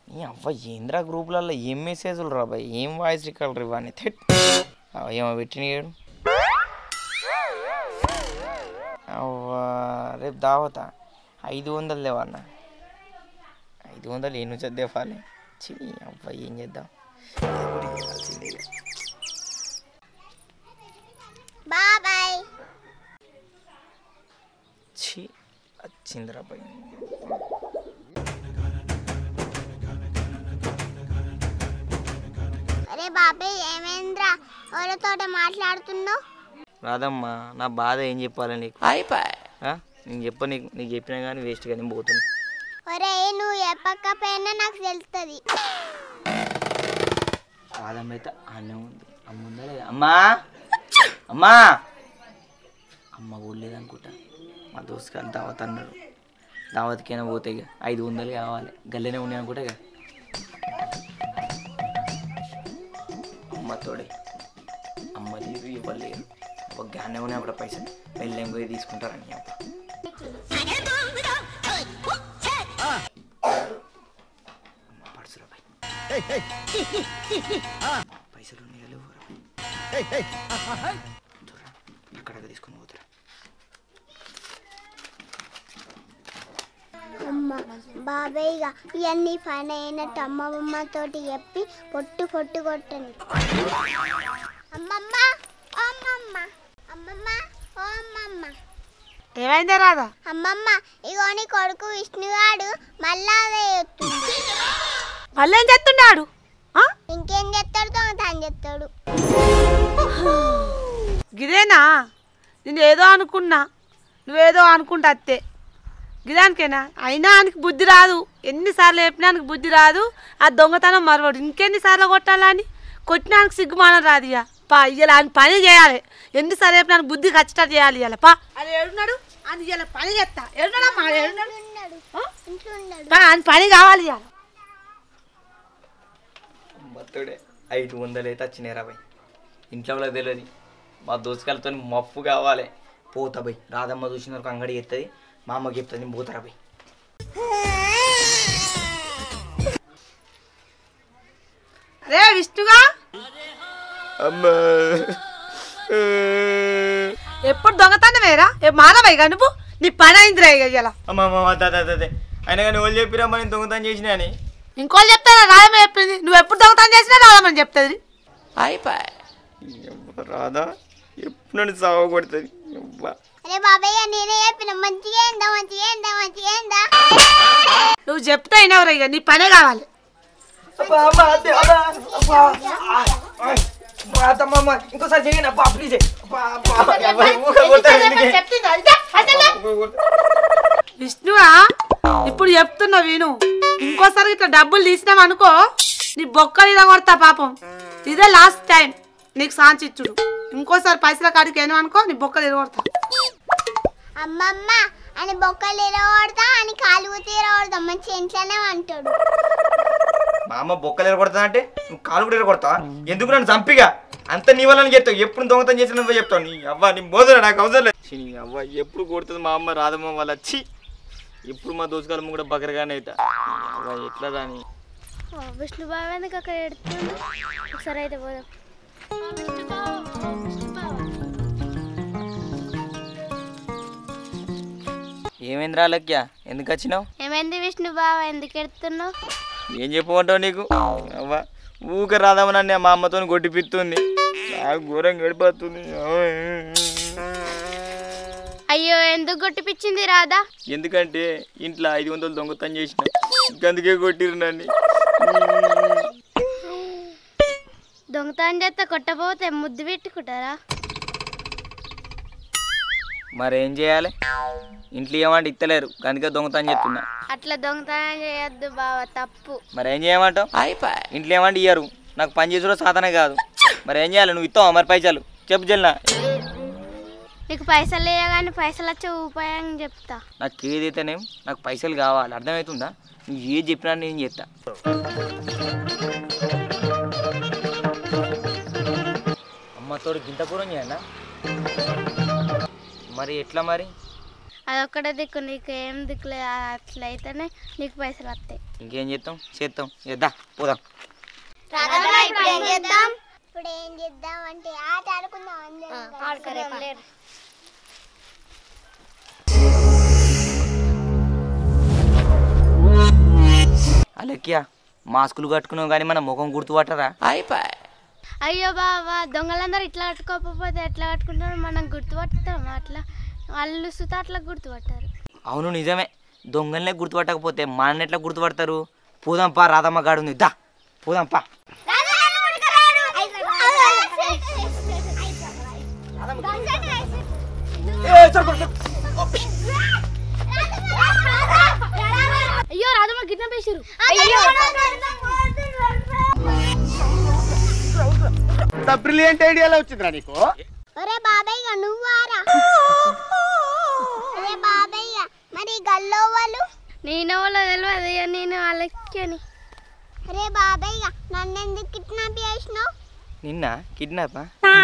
ఈ అవ్వ ఏంద్రా గ్రూపులలో ఏం మెసేజ్లు రా బాయ్ ఏం వాయిస్ రికార్డర్ ఇవన్నీ థెట్ అవ్వ ఏమో పెట్టినాడు అవ్వా రేపు దావతా ఐదు వందలు లేవన్నా ఐదు వందలు ఎన్ని చదివాలి చి అవ్వ ఏం చేద్దాం ఏదో ఒకటి చేయాల్సిందే ఇక. బాబాయ్ ఛీ వచ్చిందిరా బాయ్ అరే బాబాయ్ ఏమేంద్రా ఎవరితోట మాట్లాడుతున్నావు రాదమ్మ నా బాధ ఏం చెప్పాలి నీకు ఆ? నేను చెప్ప నీకు నీకు చెప్పినా కానీ వేస్ట్ కానీ పోతుంది ఒరే నువ్వు చెప్పకపోయినా నాకు తెలుస్తుంది రాదమ్మ అయితే అన్నం ఉంది అమ్మ ఉందా లేదా అమ్మా అమ్మా అమ్మ కూడా లేదనుకుంటా మా దోస్తు గారు దావత్ అన్నారు దావత్కైనా పోతే ఇక ఐదు వందలు కావాలి గల్లెనే ఉన్నాయి అనుకుంటా ఇక అమ్మ తోడే అమ్మ లేరు ఇవ్వలేరు ఒక గానే ఉన్నాయి అప్పుడు పైసలు వెళ్ళేం పోయి తీసుకుంటారని అమ్మ అమ్మ పడుచురా పై పైసలు ఉన్నాయి కదా లేవురా చూడరా అక్కడ తీసుకుని పోతురా అమ్మ బాబాయ్ ఇక ఇవన్నీ పని అయినట్టు అమ్మమ్మ తోటి చెప్పి పొట్టు పొట్టు కొట్టని అమ్మమ్మ ఓ అమ్మమ్మ అమ్మమ్మ ఓ అమ్మమ్మ ఏమైందే రాదా అమ్మమ్మ ఇగో నీ కొడుకు విష్ణుగాడు మళ్ళా అదే చెప్తుంది మళ్ళీ ఏం చేస్తున్నాడు ఆ? ఇంకేం చెప్తాడు దొంగతనం చెప్తాడు గిదేనా నేను ఏదో అనుకున్నా నువ్వేదో అనుకుంటా అత్తే గిదానికేనా అయినా ఆయనకి బుద్ధి రాదు ఎన్నిసార్లు చెప్పినా ఆయనకి బుద్ధి రాదు ఆ దొంగతనం మరవడు ఇంకెన్నిసార్లు కొట్టాలని కొట్టినానికి సిగ్గుమానం రాదు ఇక పా ఇవాళ ఆయన పని చేయాలి ఎన్నిసార్లు చెప్పినా ఆయన బుద్ధి ఖచ్చితంగా చేయాలి ఇవాళ పా అది ఏడున్నాడు ఆయన ఇవాళ పని చేస్తా ఏడున్నాడమ్మా ఏడున్నాడు ఉన్నాడు ఆ? ఇంట్లో ఉన్నాడు పా, ఆయన పని కావాలి ఇవాళ మొత్తడే ఐదు వందలు అయితే వచ్చినాయి రా బాయ్ ఇంట్లో వాళ్ళకి తెలియదు మా దోసుకాలతో మప్పు కావాలి పోతా బై రాధమ్మ చూసిన వరకు అంగడి ఎత్తది మా అమ్మకి చెప్తుంది నేను పోతారా బై అరే విష్ణుగా అమ్మా ఎప్పుడు దొంగతనం వేరా ఏ మానవయ్యగా నువ్వు నీ పని అయిందిరా ఇక ఇలా అమ్మ అమ్మ అదే అదే అయినా కానీ వాళ్ళు చెప్పిరమ్మా నేను దొంగతనం చేసిన అని ఇంకోళ్ళు చెప్తారా రాయమని చెప్పింది నువ్వు ఎప్పుడు దొంగతనం చేసినా రాయమని చెప్తుంది ఎవ్వ రాదా ఎప్పుడు నన్ను సావ కొడుతుంది ఎవ్వ. అరే బాబాయ్ నేనే చెప్పిన మంచిగా ఏందా మంచిగా ఏందా మంచిగా ఏందా నువ్వు చెప్తే అయినవరా ఇక నీ పనే కావాలి అబ్బా, అమ్మా, అదే, అబ్బా, అబ్బా, ఆ, ఆ, అబ్బా, అత్తమ్మ, అమ్మ, ఇంకోసారి చేయను అబ్బా ప్లీజ్ అబ్బా, అబ్బా, అబ్బా, ఊరికే కొడతారు ఎందుకే? ఊరికే కొడతారు. విష్ణువా ఇప్పుడు చెప్తున్నా విను ఇంకోసారి ఇట్లా డబ్బులు తీసినాం అనుకో నీ బొక్కలు ఇలా కొడతా పాపం ఇదే లాస్ట్ టైం నీకు సాంచిచ్చుడు ఇంకోసారి పైసల కాడికి ఏమో అనుకో నీ బొక్కలు ఇరగొడతా అమ్మమ్మ అని బొక్కలు ఇరగొడతా అని కాలు తీరగొడతా మంచి ఇంట్లోనే అంటాడు మా అమ్మ బొక్కలు కొడతా అంటే నువ్వు కాలు కూడా కొడతా ఎందుకు నన్ను చంపిగా అంత నీ వల్ల చెప్తావు ఎప్పుడు దొంగతనం చేసిన నువ్వే చెప్తావు నీ అవ్వ నీ మోదరా నాకు అవసరం లేదు ఛీ, నీ అవ్వ ఎప్పుడు కొడుతుంది మా అమ్మ రాధమ్మ వాళ్ళ వచ్చి ఇప్పుడు మా దోసుకాలమ్మ కూడా బకరగానే అవుతా అవ్వ ఎట్లా రాని విష్ణు బాబు ఎందుకు అక్కడ ఎడుతుంది ఒకసారి అయితే పోదాం ఏమైందిరా లక్య ఎందుకు వచ్చినావు ఏమైంది విష్ణు బాబు ఎందుకు ఎడుతున్నావు ఏం చెప్పమంటావు నీకు అవ్వ ఊక రాధమ్మ నన్ను మా అమ్మతో కొట్టిపిస్తుంది నాకు ఘోరం గడిపోతుంది అయ్యో ఎందుకు కొట్టిపిచ్చింది రాదా ఎందుకంటే ఇంట్లో ఐదు వందలు దొంగతనం చేసిన అందుకే కొట్టిరు నన్ను దొంగతనం చేస్తే కొట్టపోతే ముద్దు పెట్టుకుంటారా మరేం చేయాలి ఇంట్లో ఏమంటే ఇత్తలేరు అందుకే దొంగతనం చెప్తున్నా అట్లా దొంగతనం చేయొద్దు బావ తప్పు మరేం చేయమంటావు ఇంట్లో ఏమంటే ఇయ్యరు నాకు పని చేసుడు సాధనే కాదు మరి ఏం చేయాలి నువ్వు ఇస్తావా మరి పైసలు చెప్పు జల్లా నీకు పైసలు లేయగానే పైసలు వచ్చే ఉపాయం చెప్తా నాకు ఏదైతేనేం నాకు పైసలు కావాలి అర్థమవుతుందా నువ్వు ఏది చెప్పినా నేను చేస్తా అమ్మ తోడు గింత కూరం చేయనా మరి ఎట్లా మరి అదొక్కటే దిక్కు నీకు ఏం దిక్కులే అట్లయితేనే నీకు పైసలు వస్తాయి ఇంకేం చేస్తాం చేస్తాం చేద్దాం పోదాం ఇప్పుడు ఏం చేద్దాం ఇప్పుడు ఏం చేద్దాం అంటే ఆట ఆడుకుందాం ఆడుకోరే అలెక్కియా మాస్కులు కట్టుకున్నాం కానీ మన ముఖం గుర్తుపట్టరా అయ్యో బాబా దొంగలందరూ ఇట్లా కట్టుకోకపోతే ఎట్లా కట్టుకుంటారు మనం గుర్తుపడతాం అట్లా వాళ్ళు సుత అట్లా గుర్తుపట్టారు అవును నిజమే దొంగలనే గుర్తుపట్టకపోతే మనల్ని ఎట్లా గుర్తుపడతారు పోదాం పా రాధమ్మ గాడు ఉంది దా పోదాం పా అయ్యో రాధమ్మ గిట్న పేసిరు బ్రిలియంట్ ఐడియాలో వచ్చిందిరా నీకు ఒరే బాబాయ్ నువ్వారా ఒరే బాబాయ్ మరి గల్లో వాళ్ళు నేను వాళ్ళ తెలియదు నేను వాళ్ళకి అని అరే బాబాయ్ నన్ను ఎందుకు కిడ్నాప్ చేసినావు నిన్న కిడ్నాపా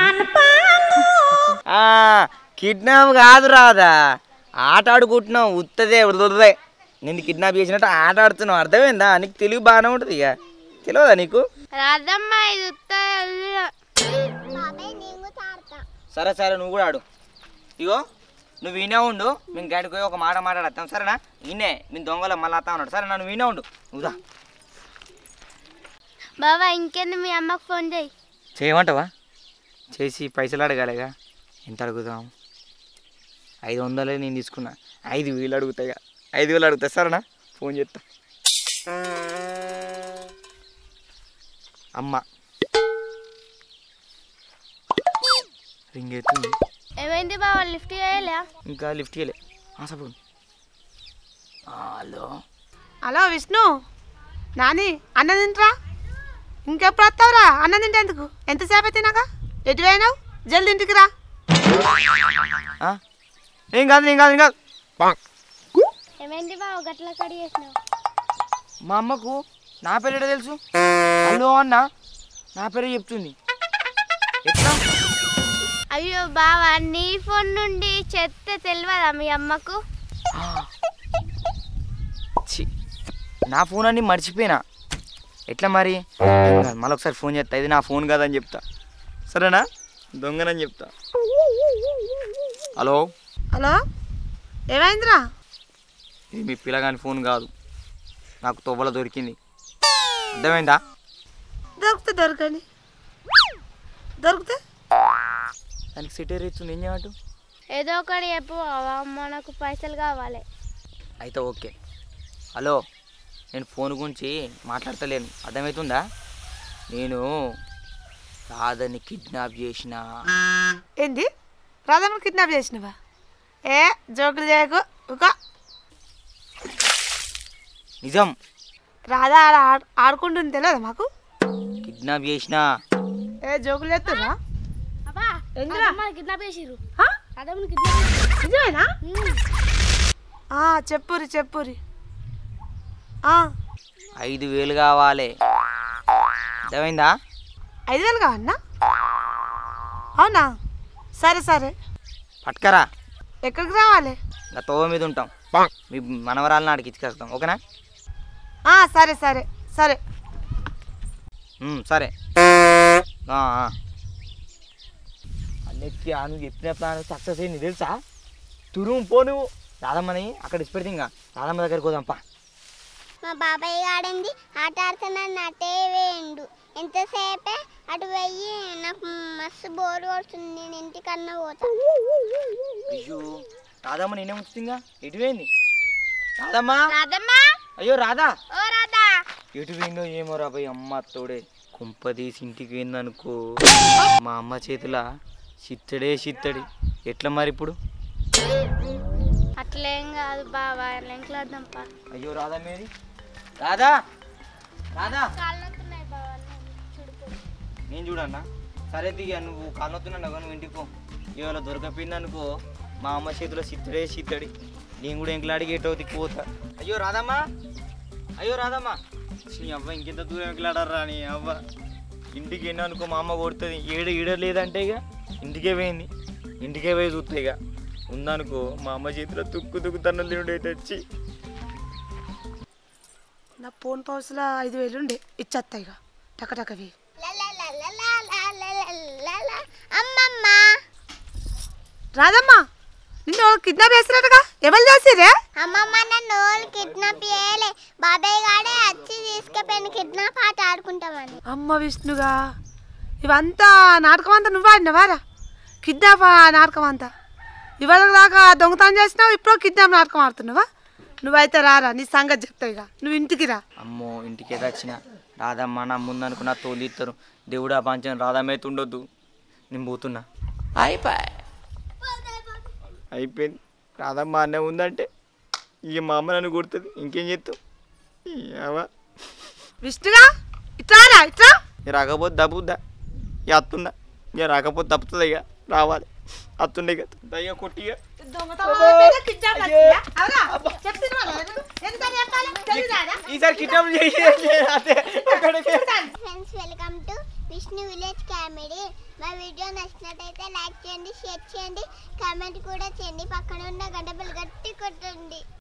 కిడ్నాప్ కాదు రాదా ఆట ఆడుకుంటున్నావు ఉత్తదే ఉడదే నిన్ను కిడ్నాప్ చేసినట్టు ఆట ఆడుతున్నావు అర్థమైందా నీకు తెలివి బాగానే ఉంటుంది ఇక తెలియదా నీకు రాధమ్మ ఇది బాబాయ్ నేను తాడతా సరే సరే నువ్వు కూడా ఆడు ఇగో నువ్వు వినే ఉండు మేము గడికి పోయి ఒక మాట మాట్లాడతాం సరేనా ఈయనే మేము దొంగలో మళ్ళీ వస్తా ఉన్నాడు సరే నువ్వు వినే ఉండు నువ్వుదా బాబా ఇంకేంది మీ అమ్మకు ఫోన్ చేయి చేయమంటావా చేసి పైసలు అడగాలిగా ఎంత అడుగుదాం ఐదు వందలే నేను తీసుకున్నా ఐదు వేలు అడుగుతాయిగా ఐదు వేలు అడుగుతా సరేనా ఫోన్ చేస్తా అమ్మ రింగ్ అవుతుంది ఏమైంది బాబా లిఫ్ట్ చేయలే ఇంకా లిఫ్ట్ చేయలే సపోన్ హలో హలో విష్ణు నాని అన్నం తింటరా ఇంకెప్పుడు వస్తావురా అన్నం తింటేందుకు ఎంతసేపు తినాక ఎటు పోయినావు జల్ది ఇంటికి రా ఆ? ఏం కాదు ఏం కాదు ఏం కాదు ఏమైంది బాబా గట్ల కడి చేసినావు మా అమ్మకు నా పేరు ఎట్లా తెలుసు హలో అన్న నా పేరే చెప్తుంది ఎట్లా అయ్యో బావా నీ ఫోన్ నుండి చెప్తే తెలియదా మీ అమ్మకు ఆ. ఛీ, నా ఫోన్ అన్ని మర్చిపోయినా ఎట్లా మరి ఏం కాదు, మళ్ళీ ఒకసారి ఫోన్ చేస్తా ఇది నా ఫోన్ కాదని చెప్తా సరేనా దొంగనని చెప్తా హలో హలో ఏమైందిరా ఇది మీ పిల్లగాని ఫోన్ కాదు నాకు తొవ్వల దొరికింది అర్థమైందా దొరికితే దొరకని దొరికితే దానికి సిటీ ఇస్తుంది ఏం చేయమంటు ఏదో ఒకటి చెప్పు బావా మనకు పైసలు కావాలి అయితే ఓకే హలో నేను ఫోన్ గురించి మాట్లాడతలేను అర్థమవుతుందా నేను రాధని కిడ్నాప్ చేసిన ఏంది రాధమ్మని కిడ్నాప్ చేసినవా ఏ జోకులు చేయకు ఒక నిజం రాధా ఆడ ఆడు- ఆడుకుంటుంది తెలియదా మాకు కిడ్నాప్ చేసిన ఏ జోకులు చేస్తున్నా అబ్బా ఎందురా? కిడ్నాప్ చేసిర్రు హా? అదమ్మని కిడ్నాప్ నిజమేనా ఆ, చెప్పురి చెప్పురి ఆ, ఐదు వేలు కావాలి అర్థమైందా ఐదు వేలు కావన్నా అవునా సరే సరే పట్టుకరా ఎక్కడికి రావాలి ఇంకా తోవ మీద ఉంటాం మీ మనవరాలను ఆడికి ఇచ్చుకేస్తాం ఓకేనా ఆ, సరే సరే సరే ఉమ్, సరే ఆ, ఆ. అన్నిటికీ ఆ నువ్వు చెప్పిన ప్లాన్ సక్సెస్ అయింది తెలుసా తురుము పో నువ్వు రాధమ్మని అక్కడ ఇచ్చిపెడితే ఇంకా రాధమ్మ దగ్గరికి పోదాంపా మా బాబాయ్ గాడింది ఆట ఆడుతున్నాను అటే వేయండు ఎంతసేపే అటు పోయి నాకు మస్తు బోర్ కొడుతుంది నేను ఇంటికన్నా పోతా అయ్యో రాధమ్మ నేనే ఉంచుతుందిగా ఎటు పోయింది రాధమ్మా రాదమ్మా అయ్యో రాధా ఓ రాధా ఎటు పోయిందో ఏమో రాబాయ్ అమ్మ తోడే కుంపదీసి ఇంటికి పోయిందనుకో మా అమ్మ చేతుల చిత్తడే చిత్తడి ఎట్లా మరి ఇప్పుడు అట్లేం కాదు బాబా ఇంట్లో వద్దాంపా అయ్యో రాధా మేరీ రాధా రాధా కాళ్ళొస్తున్నాయి బాబా చూడుకో నేను చూడన్నా సరే దిగా నువ్వు కాళ్ళొస్తున్నా నువ్వు ఇంటికి పో ఇవాళ దొరకపోయింది అనుకో మా అమ్మ చేతిలో సిత్తడే సిత్తడి నేను కూడా ఎంకలాడికి ఎటో తిక్కుపోతా అయ్యో రాదమ్మా అయ్యో రాదమ్మా నీ అవ్వ ఇంకెంత దూరం ఎంకలాడరా నీ అవ్వ ఇంటికి ఎన్నో అనుకో మా అమ్మ కొడుతుంది ఏడు ఈడ లేదంటే ఇక ఇంటికే పోయింది ఇంటికే పోయి చూస్తా ఇక ఉందనుకో మా అమ్మ చేతిలో తుక్కు తుక్కు తన్నులు తినుడు తెచ్చి నా ఫోన్ పౌసులో ఐదు వేలు ఉండే ఇచ్చేస్తాయి ఇక టకటకవి లలలలలలలలల. అమ్మమ్మ రాదమ్మా నిన్ను కిడ్నాప్ చేసినట్టుగా ఎవరు చేసిరే అమ్మమ్మ నన్ను వాళ్ళు కిడ్నాప్ చేయలే బాబాయ్ గాడే వచ్చి తీసుకుపోయిన కిడ్నాప్ ఆట ఆడుకుంటామని అమ్మ విష్ణుగా ఇవంతా నాటకం అంతా నువ్వు ఆడినవారా కిడ్నాప్ ఆ నాటకం అంతా ఇవాళ దాకా దొంగతనం చేసినావు ఇప్పుడు కిడ్నాప్ నాటకం ఆడుతున్నావా నువ్వైతే రారా నీ సంగతి చెప్తావు ఇక నువ్వు ఇంటికి రా అమ్మో ఇంటికి ఏదో వచ్చిన రాదమ్మ నా ముందు అనుకున్న తోలిస్తారు దేవుడు ఆ పంచం రాధమైతే ఉండొద్దు నేను పోతున్నా అయిపోయింది రాధమ్మ అనే ఉందంటే ఇక మా అమ్మ నన్ను కొడుతుంది ఇంకేం చేస్తావు అవ్వ విష్ణుగా ఇట్లా రా ఇట్లా ఇక రాకపోతే దబ్బుద్దా ఇక అత్తుందా ఇక రాకపోతే తప్పుతుంది ఇక రావాలి అత్తుండే ఇక దయ్య కొట్టిగా ఈసారి kidnap friends welcome to Vishnu village comedy మా వీడియో నచ్చినట్టయితే లైక్ చేయండి షేర్ చేయండి కామెంట్ కూడా చేయండి పక్కన ఉన్న గంట బిల్ గట్టి కొట్టండి